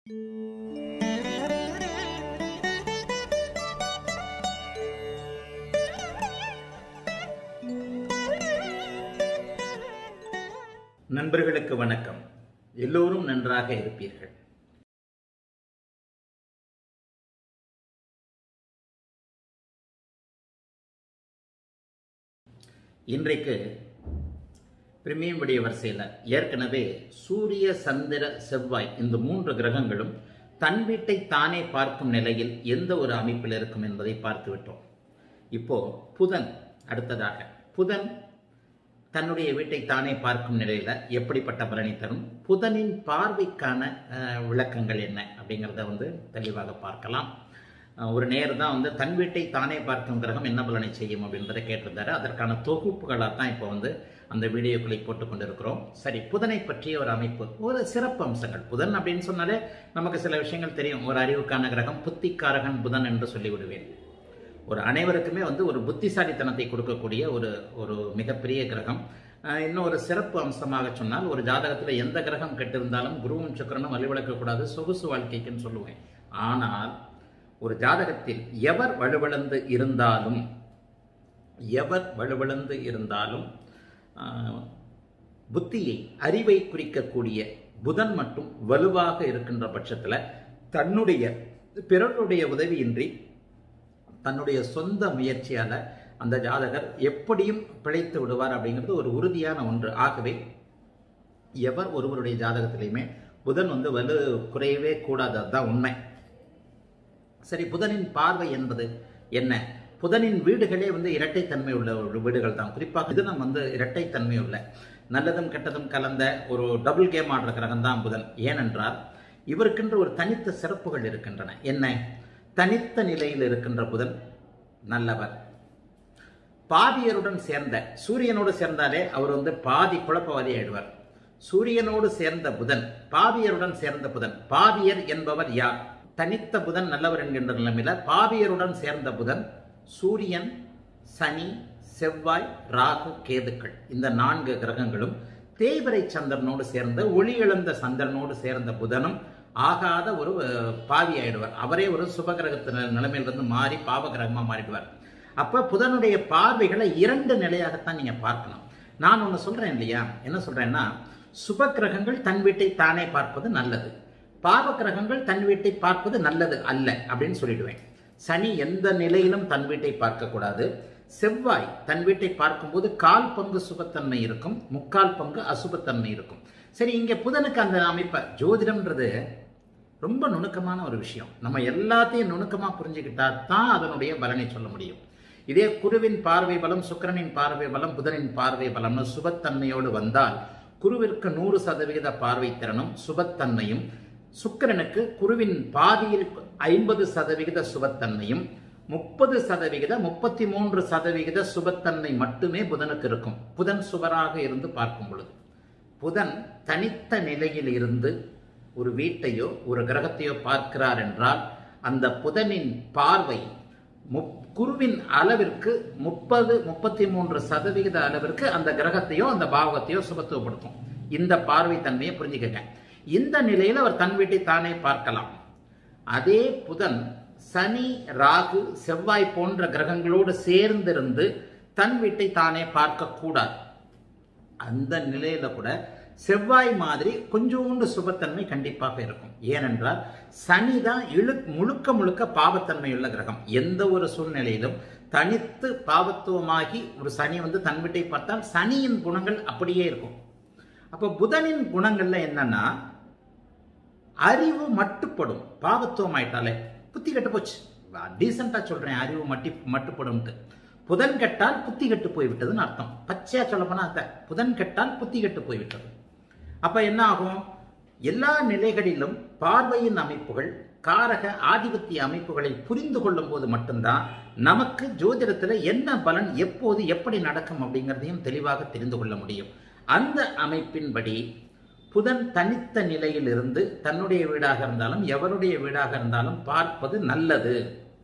நண்பர்களுக்கு வணக்கம் எல்லோரும் நன்றாக இருப்பீர்கள் இன்றைக்கு பிரிமியம் விடிய வரிசையில் ஏற்கனவே சூரிய சந்திர செவ்வாய் இந்த மூன்று கிரகங்களும் தன் வீட்டை தானே பார்க்கும் நிலையில் எந்த ஒரு அமைப்பில் இருக்கும் என்பதை பார்த்து விட்டோம் இப்போ புதன் அடுத்ததாக புதன் தன்னுடைய வீட்டை தானே பார்க்கும் நிலையில எப்படிப்பட்ட பலனை தரும் புதனின் பார்வைக்கான அஹ், விளக்கங்கள் என்ன அப்படிங்கிறத வந்து தெளிவாக பார்க்கலாம் அஹ், ஒரு நேர் தான் வந்து தன் வீட்டை தானே பார்க்கும் கிரகம் என்ன பலனை செய்யும் அப்படின்றத கேட்டிருந்தாரு அதற்கான தொகுப்புகளாக தான் இப்போ வந்து அந்த வீடியோக்களை போட்டு கொண்டிருக்கிறோம் சரி புதனை பற்றிய ஒரு அமைப்பு ஒரு சிறப்பு அம்சங்கள் புதன் அப்படின்னு சொன்னாலே நமக்கு சில விஷயங்கள் தெரியும் ஒரு அறிவுக்கான கிரகம் புத்திக்காரகன் புதன் என்று சொல்லி விடுவேன் ஒரு அனைவருக்குமே வந்து ஒரு புத்திசாலித்தனத்தை கொடுக்கக்கூடிய ஒரு ஒரு மிகப்பெரிய கிரகம் அஹ் இன்னும் ஒரு சிறப்பு அம்சமாக சொன்னால் ஒரு ஜாதகத்தில் எந்த கிரகம் கெட்டிருந்தாலும் குருவும் சுக்கிரனும் வலுவிழக்கக்கூடாது சொகுசு வாழ்க்கைக்குன்னு சொல்லுவேன் ஆனால் ஒரு ஜாதகத்தில் எவர் வலுவிழந்து இருந்தாலும் எவர் வலுவிழந்து இருந்தாலும் ஆஹ், புத்தியை அறிவை குறிக்கக்கூடிய புதன் மட்டும் வலுவாக இருக்கின்ற பட்சத்தில் தன்னுடைய பிறருடைய உதவியின்றி தன்னுடைய சொந்த முயற்சியால அந்த ஜாதகர் எப்படியும் பிழைத்து விடுவார் அப்படிங்கிறது ஒரு உறுதியான ஒன்று ஆகவே எவர் ஒருவருடைய ஜாதகத்திலையுமே புதன் வந்து வலு குறையவே கூடாது அதுதான் உண்மை சரி புதனின் பார்வை என்பது என்ன புதனின் வீடுகளே வந்து இரட்டைத்தன்மை உள்ள ஒரு வீடுகள் தான் குறிப்பாக மிதுனம் வந்து இரட்டைத்தன்மை உள்ள நல்லதும் கெட்டதும் கலந்த ஒரு டபுள் கேம் ஆடுற கிரகம் தான் புதன் ஏனென்றால் இவருக்கென்று ஒரு தனித்த சிறப்புகள் இருக்கின்றன என்ன தனித்த நிலையில் இருக்கின்ற புதன் நல்லவர் பாதியருடன் சேர்ந்த சூரியனோடு சேர்ந்தாலே அவர் வந்து பாதி குழப்பவாதி ஆயிடுவார் சூரியனோடு சேர்ந்த புதன் பாவியருடன் சேர்ந்த புதன் பாவியர் என்பவர் யார் தனித்த புதன் நல்லவர் என்கின்ற நிலைமையில பாவியருடன் சேர்ந்த புதன் சூரியன் சனி செவ்வாய் ராகு கேதுக்கள் இந்த நான்கு கிரகங்களும் தேய்வரை சந்திரனோடு சேர்ந்த ஒளி இழந்த சந்திரனோடு சேர்ந்த புதனும் ஆகாத ஒரு அஹ், பாவி ஆயிடுவார் அவரே ஒரு சுபகிரகத்தின நிலைமையிலிருந்து மாறி பாவ கிரகமா மாறிடுவார் அப்ப புதனுடைய பார்வைகளை இரண்டு நிலையாகத்தான் நீங்க பார்க்கணும் நான் ஒண்ணு சொல்றேன் இல்லையா என்ன சொல்றேன்னா சுப கிரகங்கள் தன் வீட்டை தானே பார்ப்பது நல்லது பாவ கிரகங்கள் தன் வீட்டை பார்ப்பது நல்லது அல்ல அப்படின்னு சொல்லிடுவேன் சனி எந்த நிலையிலும் தன் வீட்டை பார்க்க கூடாது செவ்வாய் தன் வீட்டை பார்க்கும்போது கால் பங்கு சுபத்தன்மை இருக்கும் முக்கால் பங்கு அசுபத்தன்மை இருக்கும் சரி இங்க புதனுக்கு அந்த அமைப்பை ஜோதிடம்ன்றது ரொம்ப நுணுக்கமான ஒரு விஷயம் நம்ம எல்லாத்தையும் நுணுக்கமா புரிஞ்சுக்கிட்டா தான் அதனுடைய பலனை சொல்ல முடியும் இதே குருவின் பார்வை பலம் சுக்கிரனின் பார்வை பலம் புதனின் பார்வை பலம்னு சுபத்தன்மையோடு வந்தால் குருவிற்கு நூறு சதவிகித பார்வை திறனும் சுபத்தன்மையும் சுக்கிரனுக்கு குருவின் பாதியில் ஐம்பது சதவிகித சுபத்தன்மையும் முப்பது சதவிகித முப்பத்தி மூன்று சதவிகித சுபத்தன்மை மட்டுமே புதனுக்கு இருக்கும் புதன் சுவராக இருந்து பார்க்கும் பொழுது புதன் தனித்த நிலையில் இருந்து ஒரு வீட்டையோ ஒரு கிரகத்தையோ பார்க்கிறார் என்றால் அந்த புதனின் பார்வை முப்- குருவின் அளவிற்கு முப்பது முப்பத்தி மூன்று சதவிகித அளவிற்கு அந்த கிரகத்தையோ அந்த பாவகத்தையோ சுபத்துவப்படுத்தும் இந்த பார்வை தன்மையை புரிஞ்சுக்கங்க இந்த நிலையில் அவர் தன் வீட்டை தானே பார்க்கலாம் அதே புதன் சனி ராகு செவ்வாய் போன்ற கிரகங்களோடு சேர்ந்திருந்து தன் வீட்டை தானே பார்க்க கூடாது அந்த நிலையில கூட செவ்வாய் மாதிரி கொஞ்சோண்டு சுபத்தன்மை கண்டிப்பாக இருக்கும் ஏனென்றால் சனி தான் இழு முழுக்க முழுக்க பாவத்தன்மையுள்ள கிரகம் எந்த ஒரு சூழ்நிலையிலும் தனித்து பாவத்துவமாகி ஒரு சனி வந்து தன் வீட்டை பார்த்தால் சனியின் குணங்கள் அப்படியே இருக்கும் அப்ப புதனின் குணங்கள்ல என்னன்னா அறிவு மட்டுப்படும் பாவத்துவம் ஆயிட்டாலே புத்தி கெட்டு போச்சு டீசெண்டா சொல்றேன் அறிவு மட்டி மட்டுப்படும்ட்டு புதன் கெட்டால் புத்தி கெட்டு போய்விட்டதுன்னு அர்த்தம் பச்சையா சொல்ல போனா அதான் புதன் கெட்டால் புத்தி கெட்டு போய்விட்டது அப்ப என்ன ஆகும் எல்லா நிலைகளிலும் பார்வையின் அமைப்புகள் காரக ஆதிபத்திய அமைப்புகளை புரிந்து கொள்ளும் போது மட்டும்தான் நமக்கு ஜோதிடத்துல என்ன பலன் எப்போது எப்படி நடக்கும் அப்படிங்கிறதையும் தெளிவாக தெரிந்து கொள்ள முடியும் அந்த அமைப்பின்படி புதன் தனித்த நிலையில் இருந்து தன்னுடைய வீடாக இருந்தாலும் எவருடைய வீடாக இருந்தாலும் பார்ப்பது நல்லது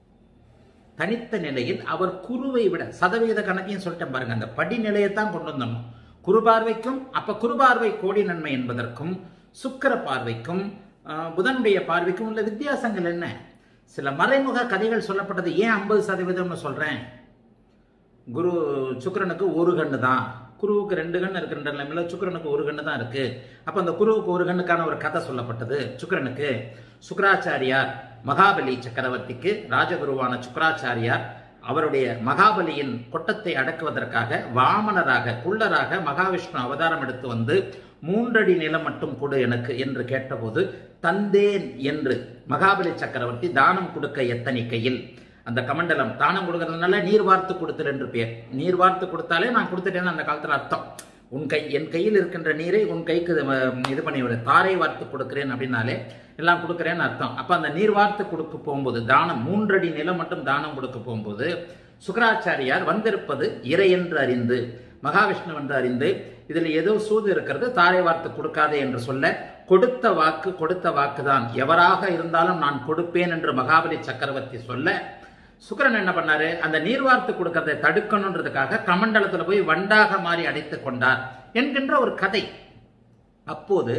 தனித்த நிலையில் அவர் குருவை விட சதவிகித கணக்கையும் சொல்லிட்டேன் பாருங்க அந்த படிநிலையைத்தான் கொண்டு வந்தோம் குருபார்வைக்கும் அப்ப குருபார்வை கோடி நன்மை என்பதற்கும் சுக்கிர பார்வைக்கும் ஆஹ், புதனுடைய பார்வைக்கும் உள்ள வித்தியாசங்கள் என்ன சில மறைமுக கதைகள் சொல்லப்பட்டது ஏன் ஐம்பது சதவீதம்னு சொல்றேன் குரு சுக்கிரனுக்கு ஒரு கண்ணு தான் குருவுக்கு ரெண்டு கண்ணு இருக்கின்ற நிலைமையில சுக்கிரனுக்கு ஒரு கண்ணு தான் இருக்கு அப்ப அந்த குருவுக்கு ஒரு கண்ணுக்கான ஒரு கதை சொல்லப்பட்டது சுக்கிரனுக்கு சுக்கராச்சாரியார் மகாபலி சக்கரவர்த்திக்கு ராஜகுருவான சுக்கராச்சாரியார் அவருடைய மகாபலியின் கொட்டத்தை அடக்குவதற்காக வாமனராக குள்ளராக மகாவிஷ்ணு அவதாரம் எடுத்து வந்து மூன்றடி நிலம் மட்டும் கொடு எனக்கு என்று கேட்டபோது தந்தேன் என்று மகாபலி சக்கரவர்த்தி தானம் கொடுக்க எத்தனிக்கையில் அந்த கமண்டலம் தானம் கொடுக்கறதுனால நீர் வார்த்து கொடுத்தல் என்று பேர் நீர் வார்த்து கொடுத்தாலே நான் கொடுத்துட்டேன்னு அந்த காலத்துல அர்த்தம் உன் கை என் கையில் இருக்கின்ற நீரை உன் கைக்கு இது, அஹ், இது பண்ணி விடு தாரை வார்த்து கொடுக்கிறேன் அப்படின்னாலே எல்லாம் கொடுக்குறேன்னு அர்த்தம் அப்ப அந்த நீர் வார்த்து கொடுக்க போகும்போது தானம் மூன்றடி நிலம் மட்டும் தானம் கொடுக்க போகும்போது சுக்கராச்சாரியார் வந்திருப்பது இறை என்று அறிந்து மகாவிஷ்ணு என்று அறிந்து இதில் ஏதோ சூது இருக்கிறது தாரை வார்த்து கொடுக்காதே என்று சொல்ல கொடுத்த வாக்கு கொடுத்த வாக்குதான் எவராக இருந்தாலும் நான் கொடுப்பேன் என்று மகாபலி சக்கரவர்த்தி சொல்ல சுக்கிரன் என்ன பண்ணாரு அந்த நீர்வார்த்து கொடுக்கறதை தடுக்கணுன்றதுக்காக கமண்டலத்துல போய் வண்டாக மாறி அடைத்துக் கொண்டார் என்கின்ற ஒரு கதை அப்போது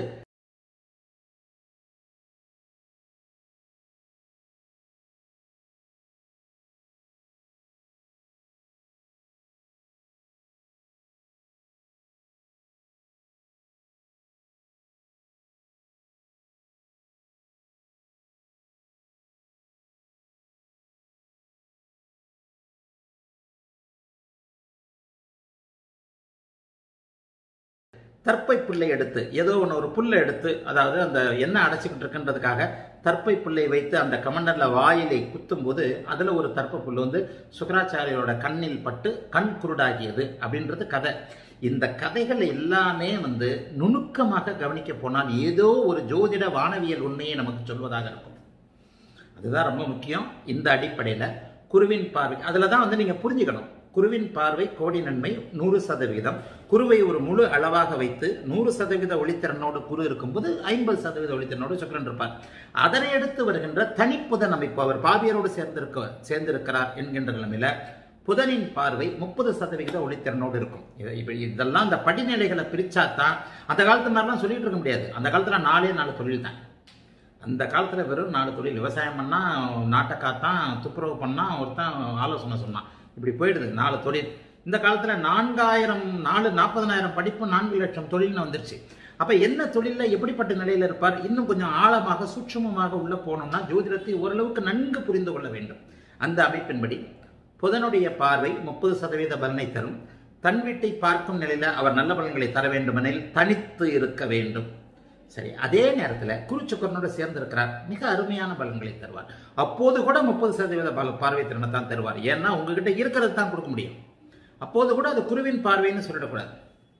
தர்ப்பை புல்லை எடுத்து ஏதோ ஒன்று ஒரு புல்லை எடுத்து அதாவது அந்த எண்ணெய் அடைச்சிக்கிட்டு இருக்குன்றதுக்காக தர்ப்பை புல்லை வைத்து அந்த கமண்டல்ல வாயிலை குத்தும் போது அதுல ஒரு தர்ப்ப புல் வந்து சுக்கராச்சாரியோட கண்ணில் பட்டு கண் குருடாகியது அப்படின்றது கதை இந்த கதைகள் எல்லாமே வந்து நுணுக்கமாக கவனிக்க போனால் ஏதோ ஒரு ஜோதிட வானவியல் உண்மையை நமக்கு சொல்வதாக இருக்கும் அதுதான் ரொம்ப முக்கியம் இந்த அடிப்படையில் குருவின் பார்வை அதில் தான் வந்து நீங்கள் புரிஞ்சுக்கணும் குருவின் பார்வை கோடி நன்மை நூறு சதவீதம் குருவை ஒரு முழு அளவாக வைத்து நூறு சதவீத ஒளித்திறனோடு குரு இருக்கும்போது ஐம்பது சதவீத ஒளித்திறனோடு சுக்கரன் இருப்பார் அதனை அடுத்து வருகின்ற தனிப்புதன் அமைப்பு அவர் பாவியரோடு சேர்ந்திருக்க சேர்ந்திருக்கிறார் என்கின்ற நிலைமையில புதனின் பார்வை முப்பது சதவிகித ஒளித்திறனோடு இருக்கும் இது- இப்ப இதெல்லாம் அந்த படிநிலைகளை பிரிச்சா தான் அந்த காலத்து மாதிரிலாம் சொல்லிட்டு இருக்க முடியாது அந்த காலத்துல நாலே நாலு தொழில் தான் அந்த காலத்துல வெறும் நாலு தொழில் விவசாயம் பண்ணா நாட்டை காத்தான் துப்புரவு பண்ணா ஒருத்தன் ஆலோசனை சொன்னான் இப்படி போயிடுது நாலு தொழில் இந்த காலத்துல நான்காயிரம் நாலு நாற்பதனாயிரம் படிப்பு நான்கு லட்சம் தொழில்னு வந்துருச்சு அப்ப என்ன தொழில்ல எப்படிப்பட்ட நிலையில இருப்பார் இன்னும் கொஞ்சம் ஆழமாக சூட்சுமமாக உள்ள போனோம்னா ஜோதிடத்தை ஓரளவுக்கு நன்கு புரிந்து கொள்ள வேண்டும் அந்த அமைப்பின்படி புதனுடைய பார்வை முப்பது சதவீத பலனை தரும் தன் வீட்டை பார்க்கும் நிலையில அவர் நல்ல பலன்களை தர வேண்டுமெனில் தனித்து இருக்க வேண்டும் சரி அதே நேரத்தில் குருச்சுக்கரனோட சேர்ந்திருக்கிறார் மிக அருமையான பலன்களை தருவார் அப்போது கூட முப்பது சதவீத பல பார்வை திறனை தான் தருவார் ஏன்னா உங்ககிட்ட இருக்கிறது தான் கொடுக்க முடியும் அப்போது கூட அது குருவின் பார்வைன்னு சொல்லிடக்கூடாது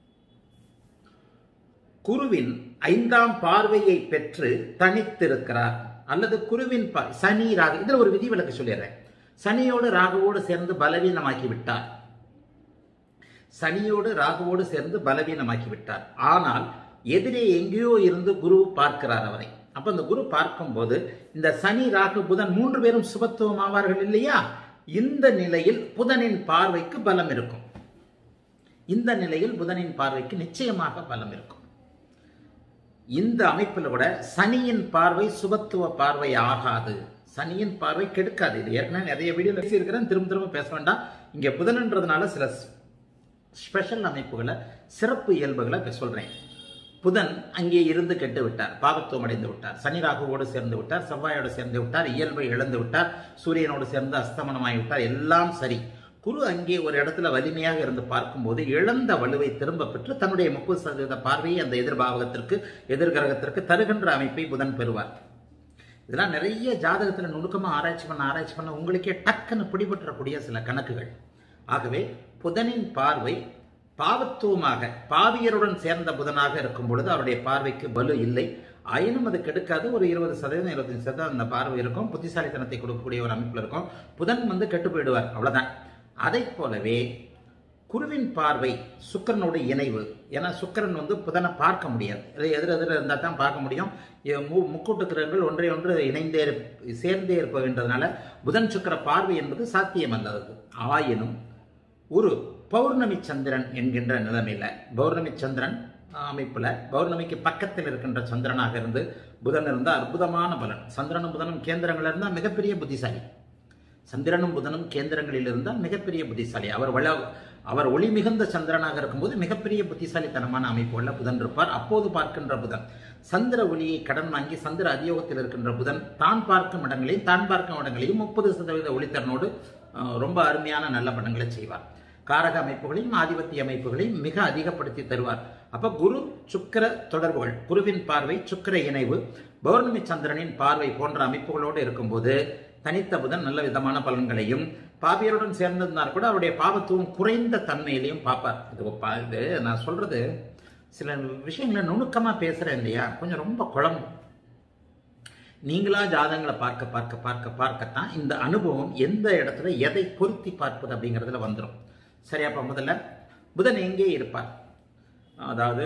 குருவின் ஐந்தாம் பார்வையை பெற்று தனித்திருக்கிறார் அல்லது குருவின் பா- சனி ராகு இதுல ஒரு விதிவிலக்கு சொல்லிடுறேன் சனியோடு ராகுவோடு சேர்ந்து பலவீனமாக்கி விட்டார் சனியோடு ராகுவோடு சேர்ந்து பலவீனமாக்கி விட்டார் ஆனால் எதிரே எங்கேயோ இருந்து குரு பார்க்கிறார் அவரை அப்ப அந்த குரு பார்க்கும்போது இந்த சனி ராகு புதன் மூன்று பேரும் சுபத்துவம் ஆவார்கள் இல்லையா இந்த நிலையில் புதனின் பார்வைக்கு பலம் இருக்கும் இந்த நிலையில் புதனின் பார்வைக்கு நிச்சயமாக பலம் இருக்கும் இந்த அமைப்பில் கூட சனியின் பார்வை சுபத்துவ பார்வை ஆகாது சனியின் பார்வை கெடுக்காது இது ஏற்கனவே நிறைய வீடியோ பேசியிருக்கிறேன் திரும்ப திரும்ப பேச வேண்டாம் இங்க புதன்ன்றதுனால சில ஸ்பெஷல் அமைப்புகளை சிறப்பு இயல்புகளை இப்ப சொல்றேன் புதன் அங்கே இருந்து கெட்டு விட்டார் பாவத்துவம் அடைந்து விட்டார் சனி ராகுவோடு சேர்ந்து விட்டார் செவ்வாயோடு சேர்ந்து விட்டார் இயல்பை இழந்து விட்டார் சூரியனோடு சேர்ந்து அஸ்தமனமாகி விட்டார் எல்லாம் சரி குரு அங்கே ஒரு இடத்துல வலிமையாக இருந்து பார்க்கும்போது இழந்த வலுவை திரும்ப பெற்று தன்னுடைய முப்பது சதவீத பார்வையை அந்த எதிர்பாவகத்திற்கு எதிர்கிரகத்திற்கு தருகின்ற அமைப்பை புதன் பெறுவார் இதெல்லாம் நிறைய ஜாதகத்துல நுணுக்கமா ஆராய்ச்சி பண்ண ஆராய்ச்சி பண்ண உங்களுக்கே டக்குன்னு பிடிபற்றக்கூடிய சில கணக்குகள் ஆகவே புதனின் பார்வை பாவத்துவமாக பாவியருடன் சேர்ந்த புதனாக இருக்கும் பொழுது அவருடைய பார்வைக்கு பலு இல்லை ஆயினும் அது கெடுக்காது ஒரு இருபது சதவீதம் இருபத்தஞ்சு சதவீதம் அந்த பார்வை இருக்கும் புத்திசாலித்தனத்தை கொடுக்கக்கூடிய ஒரு அமைப்பில் இருக்கும் புதன் வந்து கெட்டு போயிடுவார் அவ்வளவுதான் அதைப் போலவே குருவின் பார்வை சுக்கிரனோட இணைவு ஏன்னா சுக்கிரன் வந்து புதனை பார்க்க முடியாது இது எதிர் எதிர இருந்தால் தான் பார்க்க முடியும் இது மு- முக்கூட்டு கிரகங்கள் ஒன்றை ஒன்று இணைந்தே இருப்- சேர்ந்தே இருப்பதுன்றதுனால புதன் சுக்கிர பார்வை என்பது சாத்தியமல்லது ஆயினும் ஒரு பௌர்ணமி சந்திரன் என்கின்ற நிலைமையில பௌர்ணமி சந்திரன் அமைப்புல பௌர்ணமிக்கு பக்கத்தில் இருக்கின்ற சந்திரனாக இருந்து புதன் இருந்தால் அற்புதமான பலன் சந்திரனும் புதனும் கேந்திரங்கள் இருந்தால் மிகப்பெரிய புத்திசாலி சந்திரனும் புதனும் கேந்திரங்களில் இருந்தால் மிகப்பெரிய புத்திசாலி அவர் வள அவர் ஒளி மிகுந்த சந்திரனாக இருக்கும்போது மிகப்பெரிய புத்திசாலித்தனமான அமைப்புள்ள புதன் இருப்பார் அப்போது பார்க்கின்ற புதன் சந்திர ஒளியை கடன் வாங்கி சந்திர அதியோகத்தில் இருக்கின்ற புதன் தான் பார்க்கும் இடங்களையும் தான் பார்க்கும் இடங்களையும் முப்பது சதவீத ஒளித்திறனோடு அஹ், ரொம்ப அருமையான நல்ல படங்களை செய்வார் காரக அமைப்புகளையும் ஆதிபத்திய அமைப்புகளையும் மிக அதிகப்படுத்தி தருவார் அப்ப குரு சுக்கிர தொடர்புகள் குருவின் பார்வை சுக்கிர இணைவு பௌர்ணமி சந்திரனின் பார்வை போன்ற அமைப்புகளோடு இருக்கும்போது தனித்த புதன் நல்ல விதமான பலன்களையும் பாபியருடன் சேர்ந்திருந்தால் கூட அவருடைய பாவத்துவம் குறைந்த தன்மையிலையும் பார்ப்பார் இது பா- இது நான் சொல்றது சில விஷயங்களை நுணுக்கமா பேசுறேன் இல்லையா கொஞ்சம் ரொம்ப குழம்பும் நீங்களா ஜாதகங்களை பார்க்க பார்க்க பார்க்க பார்க்கத்தான் இந்த அனுபவம் எந்த இடத்துல எதை பொருத்தி பார்ப்பது அப்படிங்கிறதுல வந்துடும் சரியாப்பா முதல்ல புதன் எங்கே இருப்பார் அதாவது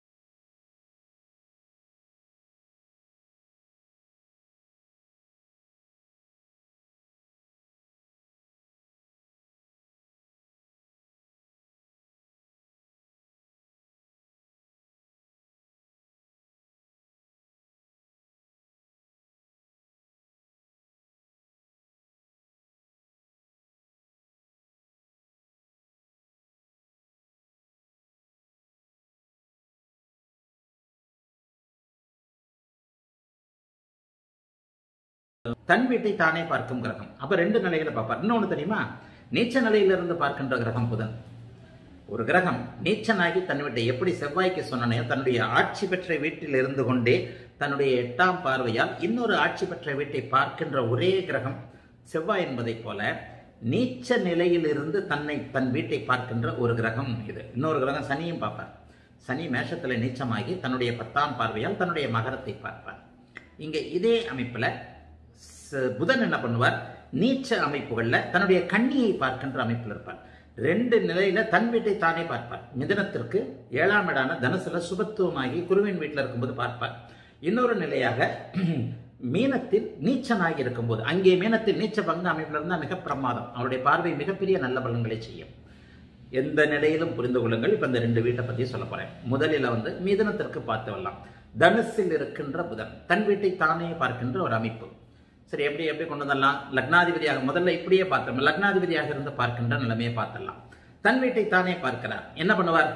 தன் வீட்டை தானே பார்க்கும் கிரகம் அப்ப ரெண்டு நிலைகளை பார்ப்பார் இன்னொன்னு தெரியுமா நீச்ச நிலையிலிருந்து பார்க்கின்ற கிரகம் புதன் ஒரு கிரகம் நீச்சனாகி தன் வீட்டை எப்படி செவ்வாய்க்கு சொன்னனே தன்னுடைய ஆட்சி பெற்ற வீட்டில் இருந்து கொண்டே தன்னுடைய எட்டாம் பார்வையால் இன்னொரு ஆட்சி பெற்ற வீட்டை பார்க்கின்ற ஒரே கிரகம் செவ்வாய் என்பதைப் போல நீச்ச நிலையிலிருந்து தன்னை தன் வீட்டை பார்க்கின்ற ஒரு கிரகம் இது இன்னொரு கிரகம் சனியும் பார்ப்பார் சனி மேஷத்தில் நீச்சமாகி தன்னுடைய பத்தாம் பார்வையால் தன்னுடைய மகரத்தை பார்ப்பார் இங்க இதே அமைப்புல ச- புதன் என்ன பண்ணுவார் நீச்ச அமைப்புகள்ல தன்னுடைய கண்ணியை பார்க்கின்ற அமைப்பில் இருப்பார் ரெண்டு நிலையில தன் வீட்டை தானே பார்ப்பார் மிதனத்திற்கு ஏழாம் இடான தனுசுல சுபத்துவமாகி குருவின் வீட்டில் இருக்கும்போது பார்ப்பார் இன்னொரு நிலையாக மீனத்தில் நீச்சனாகி இருக்கும்போது அங்கே மீனத்தில் நீச்ச பங்கு அமைப்பில் இருந்தால் மிக பிரமாதம் அவருடைய பார்வை மிகப்பெரிய நல்ல பலன்களை செய்யும் எந்த நிலையிலும் புரிந்து கொள்ளுங்கள் இப்ப இந்த ரெண்டு வீட்டை பத்தி சொல்ல போறேன் முதலில் வந்து மிதனத்திற்கு பார்த்து வரலாம் தனுசில் இருக்கின்ற புதன் தன் வீட்டை தானே பார்க்கின்ற ஒரு அமைப்பு சரி எப்படி எப்படி கொண்டு வந்துடலாம் லக்னாதிபதியாக முதல்ல இப்படியே பார்த்தோம் லக்னாதிபதியாக இருந்து பார்க்கின்ற நிலைமையை பார்த்துடலாம் தன் வீட்டை தானே பார்க்கிறார் என்ன பண்ணுவார்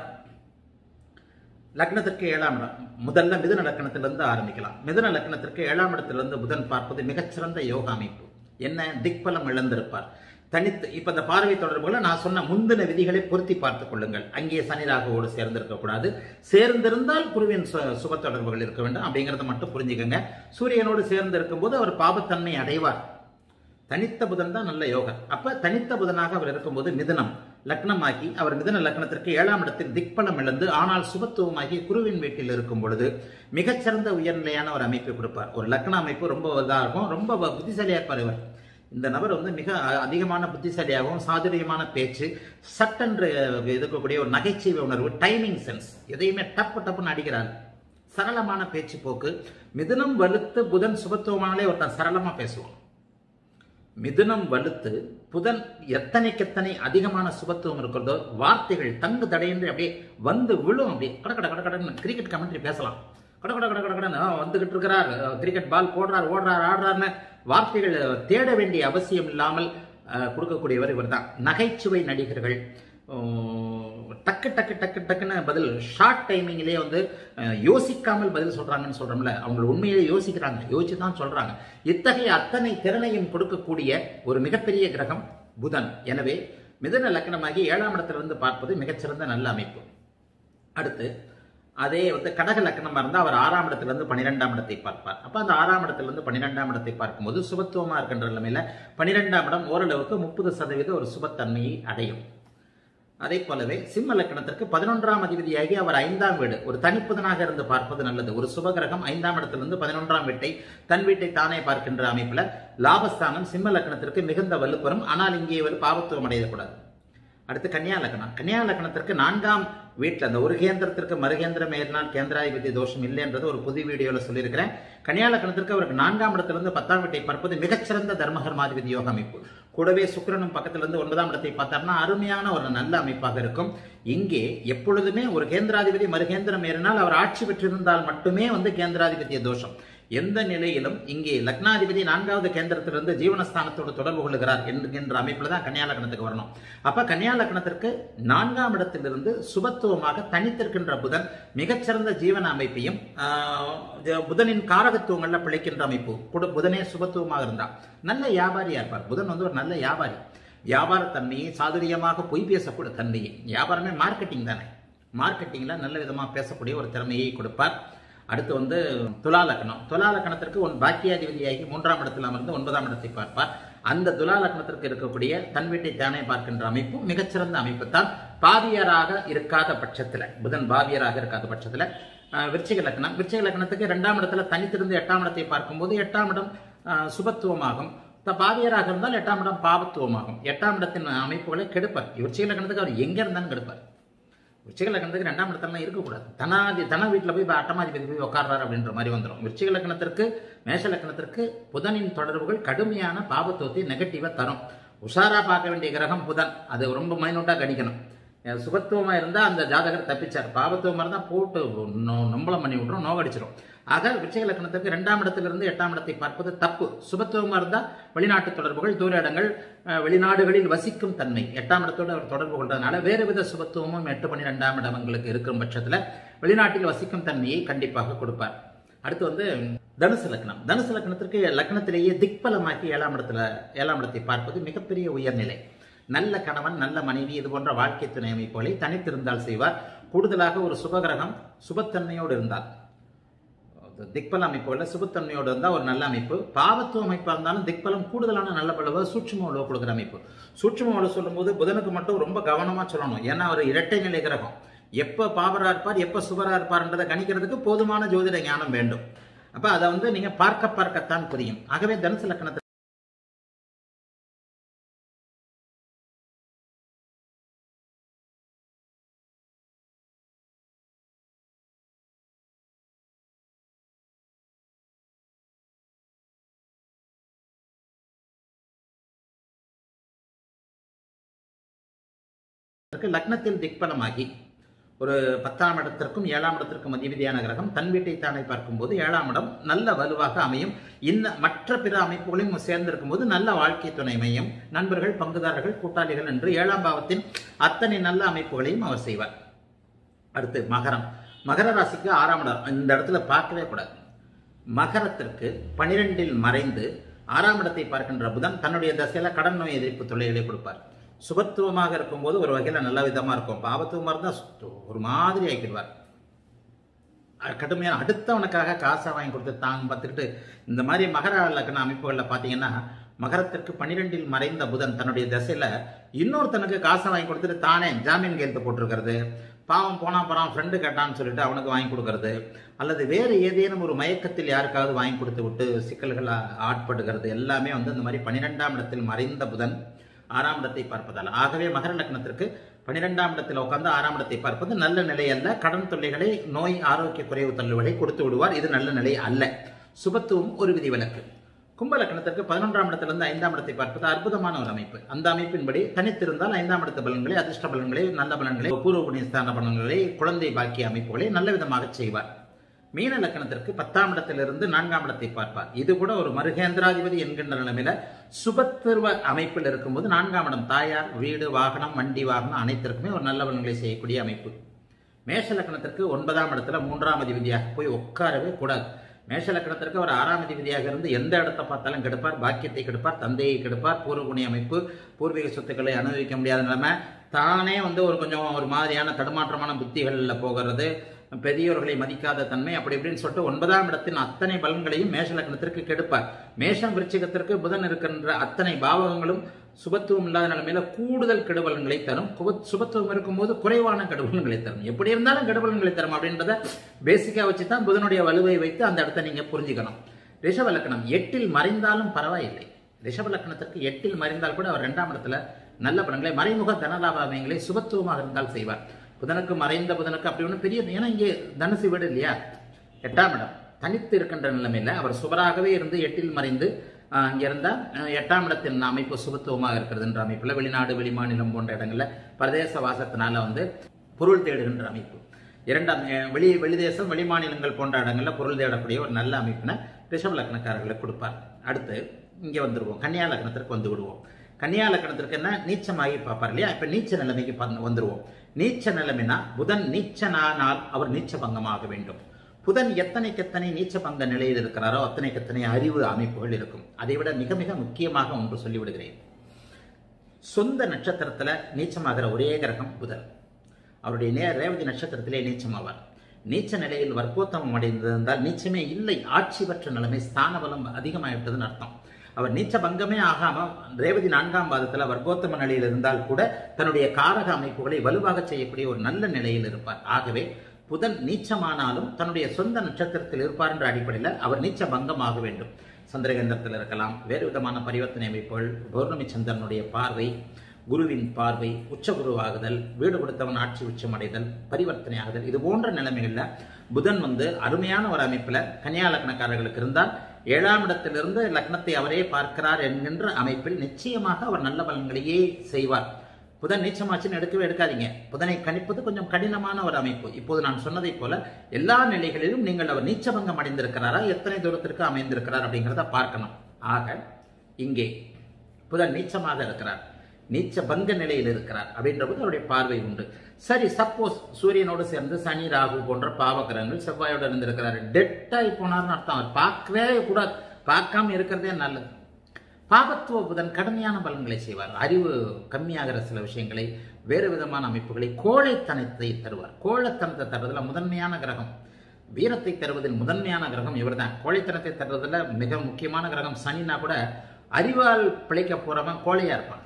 லக்னத்திற்கு ஏழாம் இடம் முதல்ல மிதுன லக்னத்திலிருந்து ஆரம்பிக்கலாம் மிதுன லக்னத்திற்கு ஏழாம் இடத்திலிருந்து புதன் பார்ப்பது மிகச்சிறந்த யோக அமைப்பு என்ன திக்பலம் இழந்திருப்பார் தனித்து இப்ப இந்த பார்வை தொடர்புகளை நான் சொன்ன முந்தின விதிகளை பொருத்தி பார்த்துக் கொள்ளுங்கள் அங்கே சனி ராகுவோடு சேர்ந்திருக்க கூடாது சேர்ந்திருந்தால் குருவின் சு- சுப தொடர்புகள் இருக்க வேண்டும் அப்படிங்கறத மட்டும் புரிஞ்சுக்கங்க சூரியனோடு சேர்ந்து இருக்கும்போது அவர் பாபத்தன்மை அடைவார் தனித்த புதன் தான் நல்ல யோகம் அப்ப தனித்த புதனாக அவர் இருக்கும்போது மிதுனம் லக்னமாக்கி அவர் மிதுன லக்னத்திற்கு ஏழாம் இடத்தில் திக்பலம் இழந்து ஆனால் சுபத்துவமாகி குருவின் வீட்டில் இருக்கும் பொழுது மிகச்சிறந்த உயர்நிலையான ஒரு அமைப்பை கொடுப்பார் ஒரு லக்ன அமைப்பு ரொம்ப இதாக இருக்கும் ரொம்ப புத்திசாலியா இருப்பார் இவர் இந்த நபர் வந்து மிக அ- அதிகமான புத்திசாலியாகவும் சாதுரியமான பேச்சு சட்டென்று இருக்கக்கூடிய ஒரு நகைச்சுவை உணர்வு டைமிங் சென்ஸ் எதையுமே டப்பு டப்புன்னு அடிக்கிறார் சரளமான பேச்சு போக்கு மிதுனம் வலுத்து புதன் சுபத்துவமானாலே ஒருத்தன் சரளமா பேசுவான் மிதுனம் வலுத்து புதன் எத்தனைக்கெத்தனை அதிகமான சுபத்துவம் இருக்கிறதோ வார்த்தைகள் தங்கு தடையின்றி அப்படியே வந்து விழும் அப்படியே கட கட கட கடன்னு கிரிக்கெட் கமெண்ட்ரி பேசலாம் கட கட கட கட கடன்னு ஆ, வந்துகிட்டு இருக்கிறார் கிரிக்கெட் பால் போடுறார் ஓடுறார் ஆடுறாருன்னு வார்த்தைகள் தேட வேண்டிய அவசியம் இல்லாமல் அஹ், கொடுக்கக்கூடியவர் இவர்தான் நகைச்சுவை நடிகர்கள் உம், டக்கு டக்கு டக்கு டக்குன்னு பதில் ஷார்ட் டைமிங்லேயே வந்து அஹ், யோசிக்காமல் பதில் சொல்றாங்கன்னு சொல்றோம்ல அவங்க உண்மையிலே யோசிக்கிறாங்க யோசிச்சு தான் சொல்றாங்க இத்தகைய அத்தனை திறனையும் கொடுக்கக்கூடிய ஒரு மிகப்பெரிய கிரகம் புதன் எனவே மிதன லக்னமாகி ஏழாம் இடத்திலிருந்து பார்ப்பது மிகச்சிறந்த நல்ல அமைப்பு அடுத்து அதே வந்து கடக லக்னமா இருந்தால் அவர் ஆறாம் இடத்துல இருந்து பன்னிரெண்டாம் இடத்தை பார்ப்பார் அப்ப அந்த ஆறாம் இடத்துல இருந்து பன்னிரெண்டாம் இடத்தை பார்க்கும்போது சுபத்துவமா இருக்கின்ற நிலைமையில பன்னிரெண்டாம் இடம் ஓரளவுக்கு முப்பது சதவீத ஒரு சுபத்தன்மையை அடையும் அதே போலவே சிம்ம லக்கணத்திற்கு பதினொன்றாம் அதிபதியாகி அவர் ஐந்தாம் வீடு ஒரு தனிப்புதனாக இருந்து பார்ப்பது நல்லது ஒரு சுபகிரகம் ஐந்தாம் இடத்திலிருந்து பதினொன்றாம் வீட்டை தன் வீட்டை தானே பார்க்கின்ற அமைப்புல லாபஸ்தானம் சிம்ம லக்கணத்திற்கு மிகுந்த வலுப்பெறும் ஆனால் இங்கே ஒரு பாவத்துவம் அடையக்கூடாது அடுத்து கன்னியா லக்னம் கன்னியா லக்னத்திற்கு நான்காம் வீட்டில் அந்த ஒரு கேந்திரத்திற்கு மறுகேந்திரம் ஏறினால் கேந்திராதிபதி தோஷம் இல்லைன்றது ஒரு புது வீடியோவில் சொல்லியிருக்கிறேன் கன்னியா லக்னத்திற்கு அவருக்கு நான்காம் இடத்திலிருந்து பத்தாம் வீட்டை பார்ப்பது மிகச்சிறந்த தர்மகர்மாதிபதி யோக அமைப்பு கூடவே சுக்கிரனும் பக்கத்திலிருந்து ஒன்பதாம் இடத்தை பார்த்தார்னா அருமையான ஒரு நல்ல அமைப்பாக இருக்கும் இங்கே எப்பொழுதுமே ஒரு கேந்திராதிபதி மறுகேந்திரம் ஏறினால் அவர் ஆட்சி பெற்றிருந்தால் மட்டுமே வந்து கேந்திராதிபத்திய தோஷம் எந்த நிலையிலும் இங்கே லக்னாதிபதி நான்காவது கேந்திரத்திலிருந்து ஜீவனஸ்தானத்தோடு தொடர்பு கொள்கிறார் என்கின்ற அமைப்பில் தான் கன்னியா லக்னத்துக்கு வரணும் அப்ப கன்னியா லக்னத்திற்கு நான்காம் இடத்திலிருந்து சுபத்துவமாக தனித்திருக்கின்ற புதன் மிகச்சிறந்த ஜீவன அமைப்பையும் ஆஹ், புதனின் காரகத்துவங்கள்ல பிழைக்கின்ற அமைப்பு குடு- புதனே சுபத்துவமாக இருந்தார் நல்ல வியாபாரியா இருப்பார் புதன் வந்து ஒரு நல்ல வியாபாரி வியாபார தன்மையை சாதுரியமாக பொய் பேசக்கூடிய தன்மையை வியாபாரமே மார்க்கெட்டிங் தானே மார்க்கெட்டிங்ல நல்ல விதமா பேசக்கூடிய ஒரு திறமையை கொடுப்பார் அடுத்து வந்து துலா லக்னம் துலா லக்னத்திற்கு ஒன் பாக்கியாதிபதியாகி மூன்றாம் இடத்தில் அமர்ந்து ஒன்பதாம் இடத்தை பார்ப்பார் அந்த துலா லக்னத்திற்கு இருக்கக்கூடிய தன் வீட்டை தானே பார்க்கின்ற அமைப்பு மிகச்சிறந்த அமைப்பு தான் பாவியராக இருக்காத பட்சத்துல புதன் பாவியராக இருக்காத பட்சத்துல அஹ், விருச்சிக லக்னம் விருச்சிக லக்னத்துக்கு இரண்டாம் இடத்துல தனித்திருந்து எட்டாம் இடத்தை பார்க்கும்போது எட்டாம் இடம் அஹ், சுபத்துவமாகும் த- பாவியராக இருந்தால் எட்டாம் இடம் பாவத்துவமாகும் எட்டாம் இடத்தின் அமைப்புகளை கெடுப்பார் விருச்சிக லக்னத்துக்கு அவர் எங்க இருந்தாலும் கெடுப்பார் விருச்சிக லக்னத்துக்கு ரெண்டாம் இடத்துலலாம் இருக்கக்கூடாது தனாதி தன வீட்டில் போய் இப்ப அட்டமாதிபதி போய் உட்கார்றாரு அப்படின்ற மாதிரி வந்துடும் விருச்சிக லக்னத்திற்கு மேஷ லக்னத்திற்கு புதனின் தொடர்புகள் கடுமையான பாபத்துவத்தை நெகட்டிவாக தரும் உஷாரா பார்க்க வேண்டிய கிரகம் புதன் அது ரொம்ப மைனூட்டாக கணிக்கணும் அஹ் சுபத்துவமா இருந்தா அந்த ஜாதகர் தப்பிச்சார் பாபத்துவமா இருந்தா போட்டு நொ- நொம்பலம் பண்ணி விட்டுரும் நோகடிச்சிரும் ஆக விருச்சிக லக்னத்துக்கு இரண்டாம் இடத்திலிருந்து எட்டாம் இடத்தை பார்ப்பது தப்பு சுபத்துவமா இருந்தா வெளிநாட்டு தொடர்புகள் தூர இடங்கள் அஹ், வெளிநாடுகளில் வசிக்கும் தன்மை எட்டாம் இடத்தோடு அவர் தொடர்பு கொள்றதுனால வேறு வித சுபத்துவமும் எட்டு பன்னிரெண்டாம் இடங்களுக்கு இருக்கும் பட்சத்துல வெளிநாட்டில் வசிக்கும் தன்மையை கண்டிப்பாக கொடுப்பார் அடுத்து வந்து தனுசு லக்னம் தனுசு லக்னத்திற்கு லக்னத்திலேயே திக்பலமாக்கி ஏழாம் இடத்துல ஏழாம் இடத்தை பார்ப்பது மிகப்பெரிய உயர்நிலை நல்ல கணவன் நல்ல மனைவி இது போன்ற வாழ்க்கை துணை அமைப்புகளை தனித்திருந்தால் செய்வார் கூடுதலாக ஒரு சுபகிரகம் சுபத்தன்மையோடு இருந்தால் திக்பல அமைப்புகளில் சுபத்தன்மையோடு இருந்தால் ஒரு நல்ல அமைப்பு பாவத்துவ அமைப்பாக இருந்தாலும் திக்பலம் கூடுதலான நல்ல பலவை சூட்சும உழவு கொடுக்குற அமைப்பு சூட்சும உழவு சொல்லும்போது புதனுக்கு மட்டும் ரொம்ப கவனமாக சொல்லணும் ஏன்னா அவர் இரட்டை நிலை கிரகம் எப்போ பாவரா இருப்பார் எப்போ சுபரா இருப்பார்ன்றதை கணிக்கிறதுக்கு போதுமான ஜோதிட ஞானம் வேண்டும் அப்போ அதை வந்து நீங்கள் பார்க்க பார்க்கத்தான் புரியும் ஆகவே தனுசு லக்னத்தை அதற்கு லக்னத்தில் திக்பலமாகி ஒரு பத்தாம் இடத்திற்கும் ஏழாம் இடத்திற்கும் அதிபதியான கிரகம் தன் வீட்டை தானே பார்க்கும்போது ஏழாம் இடம் நல்ல வலுவாக அமையும் இந்த மற்ற பிற அமைப்புகளையும் சேர்ந்திருக்கும் போது நல்ல வாழ்க்கை துணை மையம் நண்பர்கள் பங்குதாரர்கள் கூட்டாளிகள் என்று ஏழாம் பாவத்தின் அத்தனை நல்ல அமைப்புகளையும் அவர் செய்வார் அடுத்து மகரம் மகர ராசிக்கு ஆறாம் இடம் இந்த இடத்துல பார்க்கவே கூடாது மகரத்திற்கு பனிரெண்டில் மறைந்து ஆறாம் இடத்தை பார்க்கின்ற புதன் தன்னுடைய தசையில கடன் நோய் எதிர்ப்பு தொல்லைகளை கொடுப்பார் சுபத்துவமாக இருக்கும்போது ஒரு வகையில் நல்ல விதமா இருக்கும் பாவத்துவமாக இருந்தால் ஒரு மாதிரி ஆக்கிடுவார் அஹ் கடுமையான அடுத்தவனுக்காக காசை வாங்கி கொடுத்து தாங்க பார்த்துக்கிட்டு இந்த மாதிரி மகர லக்ன அமைப்புகளில் பார்த்தீங்கன்னா மகரத்திற்கு பன்னிரெண்டில் மறைந்த புதன் தன்னுடைய திசையில இன்னொருத்தனுக்கு காசை வாங்கி கொடுத்துட்டு தானே ஜாமீன் கையெழுத்து போட்டிருக்கிறது பாவம் போனா போறான் ஃப்ரெண்டு கேட்டான்னு சொல்லிட்டு அவனுக்கு வாங்கி கொடுக்கறது அல்லது வேறு ஏதேனும் ஒரு மயக்கத்தில் யாருக்காவது வாங்கி கொடுத்து விட்டு சிக்கல்கள் ஆ- ஆட்படுகிறது எல்லாமே வந்து இந்த மாதிரி பன்னிரெண்டாம் இடத்தில் மறைந்த புதன் ஆறாம் இடத்தை பார்ப்பதால் ஆகவே மகர லக்னத்திற்கு பன்னிரெண்டாம் இடத்தில் உட்கார்ந்து ஆறாம் இடத்தை பார்ப்பது நல்ல நிலை அல்ல கடன் தொல்லைகளை நோய் ஆரோக்கிய குறைவு தள்ளுவதை கொடுத்து விடுவார் இது நல்ல நிலை அல்ல சுபத்துவம் ஒரு விதிவிலக்கு கும்ப லக்னத்திற்கு பதினொன்றாம் இடத்திலிருந்து ஐந்தாம் இடத்தை பார்ப்பது அற்புதமான ஒரு அமைப்பு அந்த அமைப்பின்படி தனித்திருந்தால் ஐந்தாம் இடத்து பலன்களை அதிர்ஷ்ட பலன்களை நல்ல பலன்களை பூர்வ புண்ணியஸ்தான பலன்களை குழந்தை பாக்கிய அமைப்புகளை நல்ல விதமாக செய்வார் மீன லக்கணத்திற்கு பத்தாம் இடத்திலிருந்து நான்காம் இடத்தை பார்ப்பார் இது கூட ஒரு மருகேந்திராதிபதி என்கின்ற நிலைமையில சுபத்திருவ அமைப்பில் இருக்கும்போது நான்காம் இடம் தாயார் வீடு வாகனம் வண்டி வாகனம் அனைத்திற்குமே ஒரு நல்ல பலன்களை செய்யக்கூடிய அமைப்பு மேஷ லக்கணத்திற்கு ஒன்பதாம் இடத்துல மூன்றாம் அதிபதியாக போய் உட்காரவே கூடாது மேஷ லக்கணத்திற்கு அவர் ஆறாம் அதிபதியாக இருந்து எந்த இடத்தை பார்த்தாலும் கெடுப்பார் பாக்கியத்தை கெடுப்பார் தந்தையை கெடுப்பார் பூர்வ புண்ணிய அமைப்பு பூர்வீக சொத்துக்களை அனுபவிக்க முடியாத நிலைமை தானே வந்து ஒரு கொஞ்சம் ஒரு மாதிரியான தடுமாற்றமான புத்திகளில் போகிறது பெரியோர்களை மதிக்காத தன்மை அப்படி இப்படின்னு சொல்லிட்டு ஒன்பதாம் இடத்தின் அத்தனை பலன்களையும் மேஷ லக்னத்திற்கு கெடுப்பார் மேஷம் விருச்சிகத்திற்கு புதன் இருக்கின்ற அத்தனை பாவகங்களும் சுபத்துவம் இல்லாத நிலைமையில கூடுதல் கெடுபலன்களை தரும் குப- சுபத்துவம் இருக்கும்போது குறைவான கெடுபலன்களை தரும் எப்படி இருந்தாலும் கெடுபலன்களை தரும் அப்படின்றத பேசிக்கா வச்சு தான் புதனுடைய வலுவை வைத்து அந்த இடத்தை நீங்க புரிஞ்சுக்கணும் ரிஷப லக்னம் எட்டில் மறைந்தாலும் பரவாயில்லை ரிஷப லக்னத்திற்கு எட்டில் மறைந்தால் கூட அவர் இரண்டாம் இடத்துல நல்ல பலன்களை மறைமுக தனலாபாவங்களை சுபத்துவமாக இருந்தால் செய்வார் புதனுக்கு மறைந்த புதனுக்கு அப்படி ஒன்றும் பெரிய ஏன்னா இங்கே தனுசு வீடு இல்லையா எட்டாம் இடம் தனித்து இருக்கின்ற நிலைமையில அவர் சுவராகவே இருந்து எட்டில் மறைந்து ஆஹ், அங்க இருந்தா ஆஹ், எட்டாம் இடத்தின் அமைப்பு சுபத்துவமாக இருக்கிறதுன்ற அமைப்புல வெளிநாடு வெளிமாநிலம் போன்ற இடங்கள்ல பிரதேச வாசத்தினால வந்து பொருள் தேடுகின்ற அமைப்பு இரண்டாம் அஹ், வெளி வெளிதேசம் வெளிமாநிலங்கள் போன்ற இடங்கள்ல பொருள் தேடக்கூடிய ஒரு நல்ல அமைப்பினை ரிஷப லக்னக்காரர்களுக்கு கொடுப்பார் அடுத்து இங்கே வந்துடுவோம் கன்னியா லக்னத்திற்கு வந்து விடுவோம் கன்னியா லக்னத்திற்கு என்ன நீச்சமாகி பார்ப்பார் இல்லையா இப்போ நீச்ச நிலைமைக்கு பந்து- வந்துடுவோம் நீச்ச நிலைமைனா புதன் நீச்சனானால் அவர் நீச்ச பங்கமாக வேண்டும் புதன் எத்தனைக்கு எத்தனை நீச்ச பங்க நிலையில் இருக்கிறாரோ அத்தனைக்கு எத்தனை அறிவு அமைப்புகள் இருக்கும் அதை விட மிக மிக முக்கியமாக ஒன்று சொல்லிவிடுகிறேன் சொந்த நட்சத்திரத்துல நீச்சமாகிற ஒரே கிரகம் புதன் அவருடைய நே ரேவதி நட்சத்திரத்திலே நீச்சமாவார் நீச்ச நிலையில் வர்க்கோத்தமம் அடைந்திருந்தால் நீச்சமே இல்லை ஆட்சி பெற்ற நிலைமை ஸ்தான பலம் அதிகமாயிட்டதுன்னு அர்த்தம் அவர் நீச்ச பங்கமே ஆகாம ரேவதி நான்காம் பாதத்துல வர்க்கோத்தம நிலையில் இருந்தால் கூட தன்னுடைய காரக அமைப்புகளை வலுவாக செய்யக்கூடிய ஒரு நல்ல நிலையில் இருப்பார் ஆகவே புதன் நீச்சமானாலும் தன்னுடைய சொந்த நட்சத்திரத்தில் இருப்பார் என்ற அடிப்படையில் அவர் நீச்ச பங்கமாக வேண்டும் சந்திரகேந்திரத்தில் இருக்கலாம் வேறு விதமான பரிவர்த்தனை அமைப்புகள் பௌர்ணமி சந்திரனுடைய பார்வை குருவின் பார்வை உச்சகுருவாகுதல் வீடு கொடுத்தவன் ஆட்சி உச்சம் அடைதல் பரிவர்த்தனை ஆகுதல் இது போன்ற நிலைமைகள்ல புதன் வந்து அருமையான ஒரு அமைப்புல கன்னியா லக்னக்காரர்களுக்கு இருந்தால் ஏழாம் இடத்திலிருந்து லக்னத்தை அவரே பார்க்கிறார் என்கின்ற அமைப்பில் நிச்சயமாக அவர் நல்ல பலன்களையே செய்வார் புதன் நீச்சமாச்சுன்னு எடுக்கவே எடுக்காதீங்க புதனை கணிப்பது கொஞ்சம் கடினமான ஒரு அமைப்பு இப்போது நான் சொன்னதைப் போல எல்லா நிலைகளிலும் நீங்கள் அவர் நீச்சபங்கம் அடைந்திருக்கிறாரா எத்தனை தூரத்திற்கு அமைந்திருக்கிறார் அப்படிங்கிறத பார்க்கணும் ஆக இங்கே புதன் நீச்சமாக இருக்கிறார் நீச்ச பங்க நிலையில் இருக்கிறார் அப்படின்ற போது அவருடைய பார்வை உண்டு சரி சப்போஸ் சூரியனோடு சேர்ந்து சனி ராகு போன்ற பாவகிரகங்கள் செவ்வாயோடு இருந்திருக்கிறாரு டெட்டாகி போனார்னு அர்த்தம் அவர் பார்க்கவே கூடாது பார்க்காம இருக்கிறதே நல்லது பாபத்துவ புதன் கடுமையான பலன்களை செய்வார் அறிவு கம்மியாகிற சில விஷயங்களை வேறு விதமான அமைப்புகளை கோழைத்தனத்தை தருவார் கோழைத்தனத்தை தருவதில் முதன்மையான கிரகம் வீரத்தை தருவதில் முதன்மையான கிரகம் இவர்தான் கோழைத்தனத்தை தருவதில் மிக முக்கியமான கிரகம் சனினா கூட அறிவால் பிழைக்க போறவன் கோழையா இருப்பான்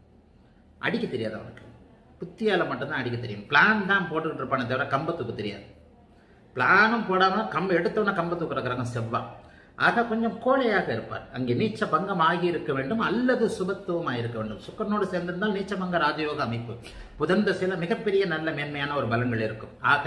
அடிக்க தெரியாது அவனுக்கு புத்தியால மட்டும்தான் அடிக்க தெரியும் பிளான் தான் போட்டுக்கிட்டு இருப்பானே தவிர கம்பத்துக்கு தெரியாது பிளானும் போடாம கம்ப எடுத்தவன கம்ப தூக்குற கிரகம் செவ்வாய் ஆக கொஞ்சம் கோழையாக இருப்பார் அங்கே நீச்ச பங்கம் ஆகி இருக்க வேண்டும் அல்லது சுபத்துவமாக இருக்க வேண்டும் சுக்கரனோடு சேர்ந்திருந்தால் நீச்ச பங்க ராஜயோக அமைப்பு புதன் தசையில மிகப்பெரிய நல்ல மேன்மையான ஒரு பலன்கள் இருக்கும் ஆக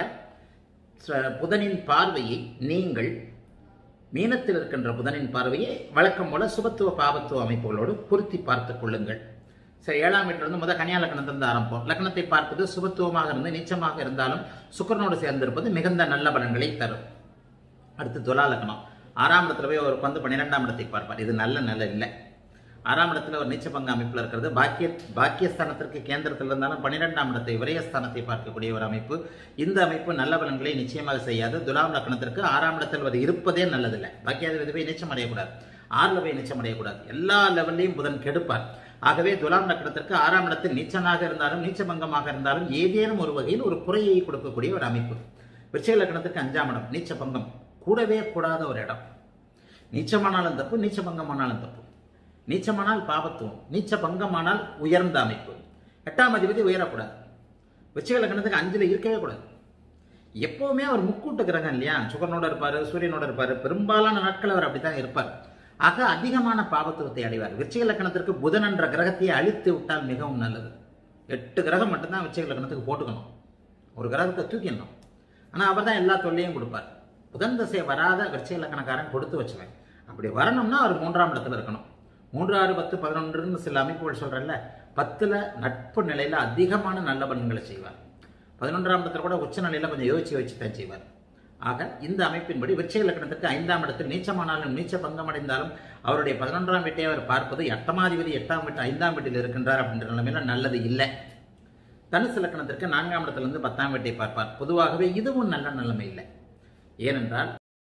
ச- புதனின் பார்வையை நீங்கள் மீனத்தில் இருக்கின்ற புதனின் பார்வையை வழக்கம் போல சுபத்துவ பாபத்துவ அமைப்புகளோடு பொருத்தி பார்த்துக் கொள்ளுங்கள் சரி ஏழாம் வீட்டிலிருந்து முதல் கன்னியா லக்னத்திலிருந்து ஆரம்பம் லக்னத்தை பார்ப்பது சுபத்துவமாக இருந்து நீச்சமாக இருந்தாலும் சுக்கரனோடு சேர்ந்திருப்பது மிகுந்த நல்ல பலன்களை தரும் அடுத்து துலா லக்னம் ஆறாம் இடத்துல போய் ஒரு வந்து பன்னிரெண்டாம் இடத்தை பார்ப்பார் இது நல்ல நல்ல இல்லை ஆறாம் இடத்துல ஒரு நீச்ச பங்கு அமைப்பில் இருக்கிறது பாக்கிய பாக்கியஸ்தானத்திற்கு கேந்திரத்தில் இருந்தாலும் பன்னிரெண்டாம் இடத்தை விரயஸ்தானத்தை பார்க்கக்கூடிய ஒரு அமைப்பு இந்த அமைப்பு நல்ல பலன்களை நிச்சயமாக செய்யாது துலாம் லக்னத்திற்கு ஆறாம் இடத்தில் அவர் இருப்பதே நல்லதில்லை பாக்கியாதிபதி போய் நீச்சம் அடையக்கூடாது ஆறுல போய் நீச்சம் அடையக்கூடாது எல்லா லெவல்லையும் புதன் கெடுப்பார் ஆகவே துலாம் லக்னத்திற்கு ஆறாம் இடத்தில் நீச்சனாக இருந்தாலும் நீச்ச பங்கமாக இருந்தாலும் ஏதேனும் ஒரு வகையில் ஒரு குறையை கொடுக்கக்கூடிய ஒரு அமைப்பு விருச்சிக லக்னத்திற்கு அஞ்சாம் இடம் நீச்ச பங்கம் கூடவே கூடாத ஒரு இடம் நீச்சமானாலும் தப்பு நீச்ச பங்கமானாலும் தப்பு நீச்சமானால் பாபத்துவம் நீச்ச பங்கமானால் உயர்ந்த அமைப்பு எட்டாம் அதிபதி உயரக்கூடாது விருச்சிக லக்னத்துக்கு அஞ்சுல இருக்கவே கூடாது எப்பவுமே அவர் முக்கூட்டு கிரகம் இல்லையா சுகரனோட இருப்பாரு சூரியனோட இருப்பாரு பெரும்பாலான நாட்கள் அவர் அப்படித்தான் இருப்பார் ஆக அதிகமான பாவத்துவத்தை அடைவார் விருச்சிக லக்னத்திற்கு புதன் என்ற கிரகத்தை அழித்து விட்டால் மிகவும் நல்லது எட்டு கிரகம் மட்டும்தான் விருச்சிக லக்னத்துக்கு போட்டுக்கணும் ஒரு கிரகத்தை தூக்கிடணும் ஆனால் அவர் தான் எல்லா தொல்லையும் கொடுப்பார் புதன் தசை வராத விருச்சிக லக்னக்காரன் கொடுத்து வச்சுவேன் அப்படி வரணும்னா அவர் மூன்றாம் இடத்துல இருக்கணும் மூன்று ஆறு பத்து பதினொன்றுன்னு சில அமைப்புகள் சொல்றேன்ல பத்துல நட்பு நிலையில அதிகமான நல்ல பலன்களை செய்வார் பதினொன்றாம் இடத்துல கூட உச்ச நிலையில கொஞ்சம் யோசிச்சு யோசிச்சு தான் செய்வார் ஆக இந்த அமைப்பின்படி விருச்சிக லக்னத்திற்கு ஐந்தாம் இடத்தில் நீச்சமானாலும் நீச்ச பங்கம் அடைந்தாலும் அவருடைய பதினொன்றாம் வீட்டை அவர் பார்ப்பது எட்டமாதிபதி எட்டாம் வீட்டு ஐந்தாம் வீட்டில் இருக்கின்றார் அப்படின்ற நிலைமையில நல்லது இல்லை தனுசு லக்னத்திற்கு நான்காம் இடத்திலிருந்து பத்தாம் வீட்டை பார்ப்பார் பொதுவாகவே இதுவும் நல்ல நிலைமை இல்லை ஏனென்றால்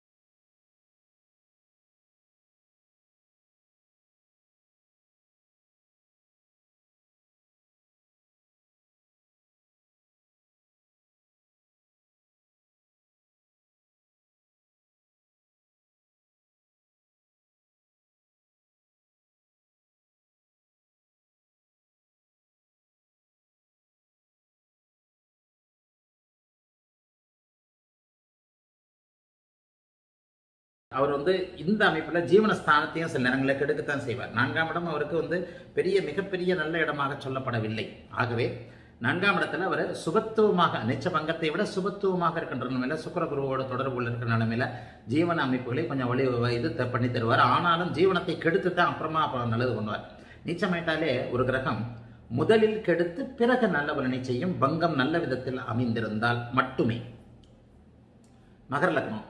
அவர் வந்து இந்த அமைப்புல ஜீவனஸ்தானத்தையும் சில நேரங்களில் கெடுக்கத்தான் செய்வார் நான்காம் இடம் அவருக்கு வந்து பெரிய மிகப்பெரிய நல்ல இடமாக சொல்லப்படவில்லை ஆகவே நான்காம் இடத்துல அவர் சுபத்துவமாக நிச்ச பங்கத்தை விட சுபத்துவமாக இருக்கின்ற நிலைமையில சுக்கர குருவோட தொடர்புள்ள இருக்கிற நிலைமையில ஜீவன அமைப்புகளை கொஞ்சம் வழி இது த- பண்ணி தருவார் ஆனாலும் ஜீவனத்தை கெடுத்து தான் அப்புறமா அப்புறம் நல்லது பண்ணுவார் நீச்சமாயிட்டாலே ஒரு கிரகம் முதலில் கெடுத்து பிறகு நல்ல பலனை செய்யும் பங்கம் நல்ல விதத்தில் அமைந்திருந்தால் மட்டுமே மகர லக்னம்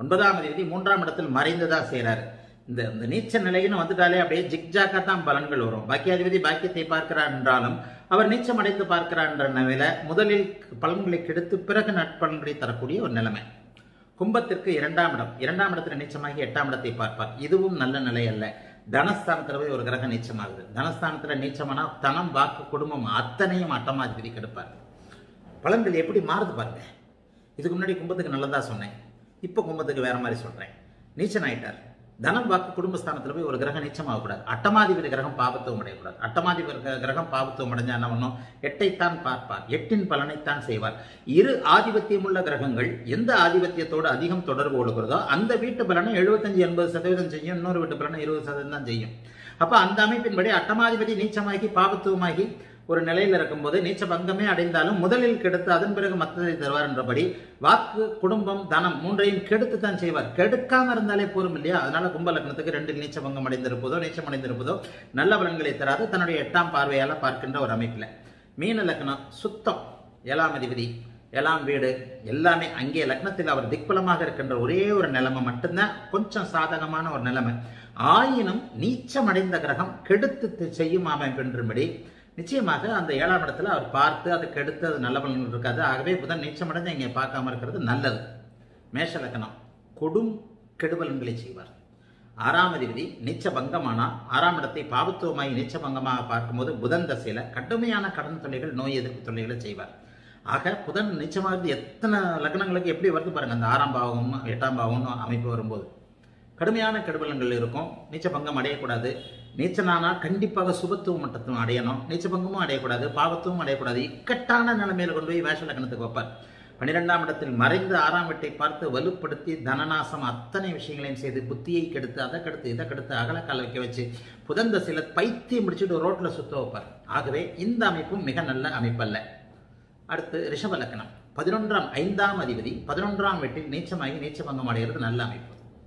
ஒன்பதாம் அதிபதி மூன்றாம் இடத்தில் மறைந்துதான் செய்றாரு இந்த இந்த நீச்ச நிலைன்னு வந்துட்டாலே அப்படியே ஜிக்ஜாக்கா தான் பலன்கள் வரும் பாக்கியாதிபதி பாக்கியத்தை பார்க்கிறார் என்றாலும் அவர் நீச்சம் அடைந்து பார்க்கிறார் என்ற நிலையில முதலில் பலன்களை கெடுத்து பிறகு நட்பலன்களை தரக்கூடிய ஒரு நிலைமை கும்பத்திற்கு இரண்டாம் இடம் இரண்டாம் இடத்துல நீச்சமாகி எட்டாம் இடத்தை பார்ப்பார் இதுவும் நல்ல நிலை அல்ல தனஸ்தானத்துல போய் ஒரு கிரகம் நீச்சமாகுது தனஸ்தானத்துல நீச்சமானா தனம் வாக்கு குடும்பம் அத்தனையும் அட்டமாதிபதி கெடுப்பார் பலன்கள் எப்படி மாறுது பாருங்க இதுக்கு முன்னாடி கும்பத்துக்கு நல்லதா சொன்னேன் இப்போ கும்பத்துக்கு வேற மாதிரி சொல்றேன் நீச்சன் ஆயிட்டார் தனம் வாக்கு குடும்பஸ்தானத்துல போய் ஒரு கிரகம் நீச்சமாகக்கூடாது அட்டமாதிபதி கிரகம் பாபத்துவம் அடையக்கூடாது அட்டமாதிபதி கிர- கிரகம் பாபத்துவம் அடைஞ்சா என்ன பண்ணும் எட்டைத்தான் பார்ப்பார் எட்டின் பலனைத்தான் செய்வார் இரு ஆதிபத்தியம் உள்ள கிரகங்கள் எந்த ஆதிபத்தியத்தோடு அதிகம் தொடர்பு கொள்கிறதோ அந்த வீட்டு பலனை எழுபத்தஞ்சு எண்பது சதவீதம் செய்யும் இன்னொரு வீட்டு பலனை இருபது சதவீதம் தான் செய்யும் அப்ப அந்த அமைப்பின்படி அட்டமாதிபதி நீச்சமாகி பாபத்துவமாகி ஒரு நிலையில் இருக்கும்போது நீச்ச பங்கமே அடைந்தாலும் முதலில் கெடுத்து அதன் பிறகு மற்றதை தருவார் என்றபடி வாக்கு குடும்பம் தனம் மூன்றையும் கெடுத்து தான் செய்வார் கெடுக்காம இருந்தாலே போரும் இல்லையா அதனால கும்ப லக்னத்துக்கு ரெண்டு நீச்ச பங்கம் அடைந்திருப்பதோ நீச்சம் அடைந்திருப்பதோ நல்ல பலன்களை தராது தன்னுடைய எட்டாம் பார்வையால பார்க்கின்ற ஒரு அமைப்புல மீன லக்னம் சுத்தம் ஏழாம் அதிபதி ஏழாம் வீடு எல்லாமே அங்கே லக்னத்தில் அவர் திக்பலமாக இருக்கின்ற ஒரே ஒரு நிலைமை மட்டும்தான் கொஞ்சம் சாதகமான ஒரு நிலைமை ஆயினும் நீச்சம் அடைந்த கிரகம் கெடுத்து செய்யும் அமைப்பின்படி நிச்சயமாக அந்த ஏழாம் இடத்துல அவர் பார்த்து அதை கெடுத்து அது நல்ல பலன்கள் இருக்காது ஆகவே புதன் நீச்சமடைந்து இங்கே பார்க்காம இருக்கிறது நல்லது மேஷ லக்னம் கொடும் கெடுபலன்களை செய்வார் ஆறாம் அதிபதி நீச்ச பங்கமானா ஆறாம் இடத்தை பாவத்துவமாய் நீச்ச பங்கமாக பார்க்கும்போது புதன் தசையில கடுமையான கடன் தொல்லைகள் நோய் எதிர்ப்பு தொல்லைகளை செய்வார் ஆக புதன் நிச்சயமாக எத்தனை லக்னங்களுக்கு எப்படி வருது பாருங்க அந்த ஆறாம் பாவமும் எட்டாம் பாவமும் அமைப்பு வரும்போது கடுமையான கெடுபலங்கள் இருக்கும் நீச்ச பங்கம் அடையக்கூடாது நீச்சனானா கண்டிப்பாக சுபத்துவம் மட்டத்துவம் அடையணும் நீச்ச பங்கமும் அடையக்கூடாது பாவத்துவம் அடையக்கூடாது இக்கட்டான நிலைமையில கொண்டு போய் வேஷ லக்னத்துக்கு வைப்பார் பன்னிரெண்டாம் இடத்தில் மறைந்து ஆறாம் வீட்டை பார்த்து வலுப்படுத்தி தனநாசம் அத்தனை விஷயங்களையும் செய்து புத்தியை கெடுத்து அதை கெடுத்து இதை கெடுத்து அகலக்கால வைக்க வச்சு புதந்த சில பைத்தியம் முடிச்சுட்டு ரோட்ல சுத்த வைப்பார் ஆகவே இந்த அமைப்பும் மிக நல்ல அமைப்பல்ல அடுத்து ரிஷப லக்னம் பதினொன்றாம் ஐந்தாம் அதிபதி பதினொன்றாம் வீட்டில் நீச்சமாகி நீச்சபங்கம் அடைகிறது நல்ல அமைப்பு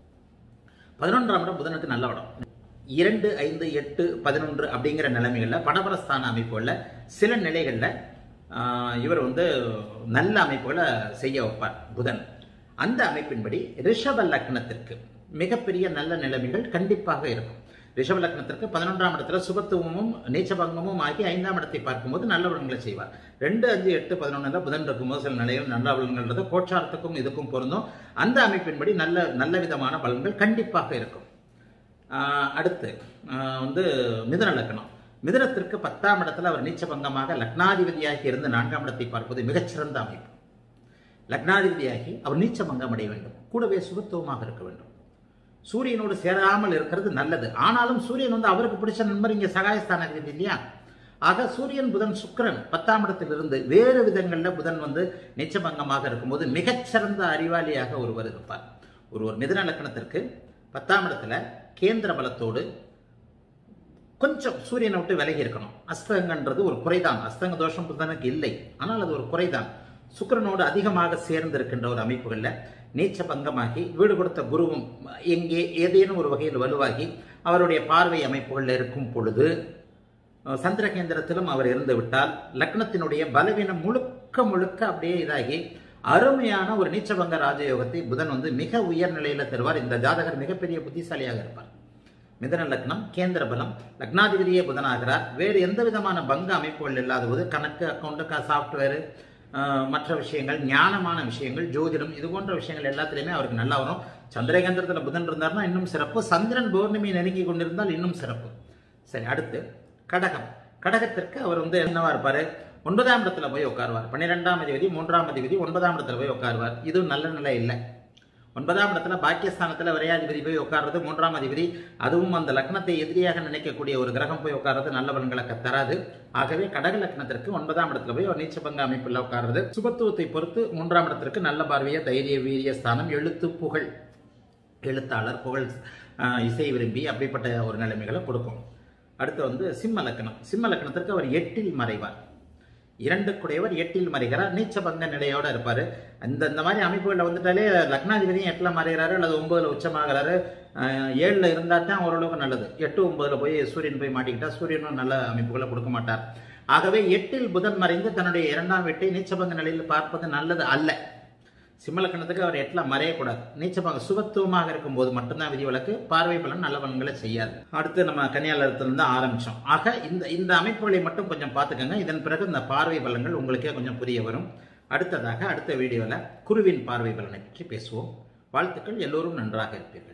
பதினொன்றாம் இடம் புதனுக்கு நல்ல இடம் இரண்டு ஐந்து எட்டு பதினொன்று அப்படிங்கிற நிலைமைகள்ல படபரஸ்தான அமைப்புகள்ல சில நிலைகள்ல ஆஹ், இவர் வந்து நல்ல அமைப்புகளை செய்ய வைப்பார் புதன் அந்த அமைப்பின்படி ரிஷப லக்னத்திற்கு மிகப்பெரிய நல்ல நிலைமைகள் கண்டிப்பாக இருக்கும் ரிஷப லக்னத்திற்கு பதினொன்றாம் இடத்துல சுபத்துவமும் நீச்சபங்கமும் ஆகி ஐந்தாம் இடத்தை பார்க்கும்போது நல்ல பலன்களை செய்வார் ரெண்டு அஞ்சு எட்டு பதினொன்றுல புதன் இருக்கும்போது சில நிலையில் நல்ல பலன்கள்ன்றது கோச்சாரத்துக்கும் இதுக்கும் பொருந்தும் அந்த அமைப்பின்படி நல்ல நல்ல விதமான பலன்கள் கண்டிப்பாக இருக்கும் ஆஹ் அடுத்து ஆஹ் வந்து மிதுன லக்னம் மிதுனத்திற்கு பத்தாம் இடத்துல அவர் நீச்சபங்கமாக லக்னாதிபதியாகி இருந்து நான்காம் இடத்தை பார்ப்பது மிகச்சிறந்த அமைப்பு லக்னாதிபதியாகி அவர் நீச்சபங்கம் அடைய வேண்டும் கூடவே சுபத்துவமாக இருக்க வேண்டும் சூரியனோடு சேராமல் இருக்கிறது நல்லது ஆனாலும் சூரியன் வந்து அவருக்கு பிடிச்ச நண்பர் இங்க சகாயஸ்தான அதிபதி இல்லையா ஆக சூரியன் புதன் சுக்கிரன் பத்தாம் இடத்திலிருந்து வேறு விதங்கள்ல புதன் வந்து நீச்சபங்கமாக இருக்கும்போது மிகச்சிறந்த அறிவாளியாக ஒருவர் இருப்பார் ஒருவர் மிதுன லக்னத்திற்கு பத்தாம் இடத்துல கேந்திர பலத்தோடு கொஞ்சம் சூரியனை விட்டு விலகி இருக்கணும் அஸ்தங்கன்றது ஒரு குறைதான் அஸ்தங்க தோஷம் புதனுக்கு இல்லை ஆனால் அது ஒரு குறைதான் சுக்கிரனோடு அதிகமாக சேர்ந்து இருக்கின்ற ஒரு அமைப்புகள்ல நீச்ச பங்கமாகி வீடு கொடுத்த குருவும் எங்கே ஏதேனும் ஒரு வகையில் வலுவாகி அவருடைய பார்வை அமைப்புகளில் இருக்கும் பொழுது அஹ், சந்திர கேந்திரத்திலும் அவர் இருந்து விட்டால் லக்னத்தினுடைய பலவீனம் முழுக்க முழுக்க அப்படியே இதாகி அருமையான ஒரு நீச்சபங்க ராஜயோகத்தை புதன் வந்து மிக உயர் நிலையில தருவார் இந்த ஜாதகர் மிகப்பெரிய புத்திசாலியாக இருப்பார் மிதன லக்னம் கேந்திர பலம் லக்னாதிபதியே புதனாகிறார் வேறு எந்த விதமான பங்க அமைப்புகள் இல்லாத போது கணக்கு அக்கௌண்ட் சாஃப்ட்வேர் மற்ற விஷயங்கள் ஞானமான விஷயங்கள் ஜோதிடம் இது போன்ற விஷயங்கள் எல்லாத்துலேயுமே அவருக்கு நல்லா வரும் சந்திரகேந்திரத்தில் புதன் இருந்தார்னா இன்னும் சிறப்பு சந்திரன் பௌர்ணமி நெருங்கி கொண்டிருந்தால் இன்னும் சிறப்பு சரி அடுத்து கடகம் கடகத்திற்கு அவர் வந்து என்னவா இருப்பாரு ஒன்பதாம் இடத்துல போய் உட்காருவார் பன்னிரெண்டாம் அதிபதி மூன்றாம் அதிபதி ஒன்பதாம் இடத்துல போய் உட்காருவார் இது நல்ல நிலை இல்லை ஒன்பதாம் இடத்துல பாக்கியஸ்தானத்துல விரையாதிபதி போய் உட்கார்றது மூன்றாம் அதிபதி அதுவும் அந்த லக்னத்தை எதிரியாக நினைக்கக்கூடிய ஒரு கிரகம் போய் உட்கார்றது நல்ல பலன்களை தராது ஆகவே கடக லக்னத்திற்கு ஒன்பதாம் இடத்துல போய் ஒரு நீச்சபங்க அமைப்புல உட்கார்றது சுபத்துவத்தை பொறுத்து மூன்றாம் இடத்திற்கு நல்ல பார்வைய தைரிய வீரிய ஸ்தானம் எழுத்து புகழ் எழுத்தாளர் புகழ் ஆஹ், இசை விரும்பி அப்படிப்பட்ட ஒரு நிலைமைகளை கொடுக்கும் அடுத்து வந்து சிம்ம லக்னம் சிம்ம லக்னத்திற்கு அவர் எட்டில் மறைவார் இரண்டு குடையவர் எட்டில் மறைகிறார் நீச்சபங்க நிலையோட இருப்பாரு அந்த இந்த மாதிரி அமைப்புகளில் வந்துட்டாலே லக்னாதிபதியும் எட்டுல மறைகிறாரு அல்லது ஒன்பதுல உச்சமாகிறாரு ஆஹ், ஏழுல இருந்தா தான் ஓரளவுக்கு நல்லது எட்டு ஒன்பதுல போய் சூரியன் போய் மாட்டிக்கிட்டா சூரியனும் நல்ல அமைப்புகளை கொடுக்க மாட்டார் ஆகவே எட்டில் புதன் மறைந்து தன்னுடைய இரண்டாம் வீட்டை நீச்சபங்க நிலையில் பார்ப்பது நல்லது அல்ல சிம்மலக்கணத்துக்கு அவர் எட்டில் மறையக்கூடாது நீச்சமாக சுபத்துவமாக இருக்கும்போது மட்டும்தான் விதிவிலக்கு பார்வை பலன் நல்ல பலன்களை செய்யாது அடுத்து நம்ம கன்னியாளத்திலிருந்து ஆரம்பிச்சோம் ஆக இந்த இந்த அமைப்புகளை மட்டும் கொஞ்சம் பார்த்துக்கோங்க இதன் பிறகு இந்த பார்வை பலன்கள் உங்களுக்கே கொஞ்சம் புரிய வரும் அடுத்ததாக அடுத்த வீடியோவில் குருவின் பார்வை பலனை பற்றி பேசுவோம் வாழ்த்துக்கள் எல்லோரும் நன்றாக இருப்பீர்கள்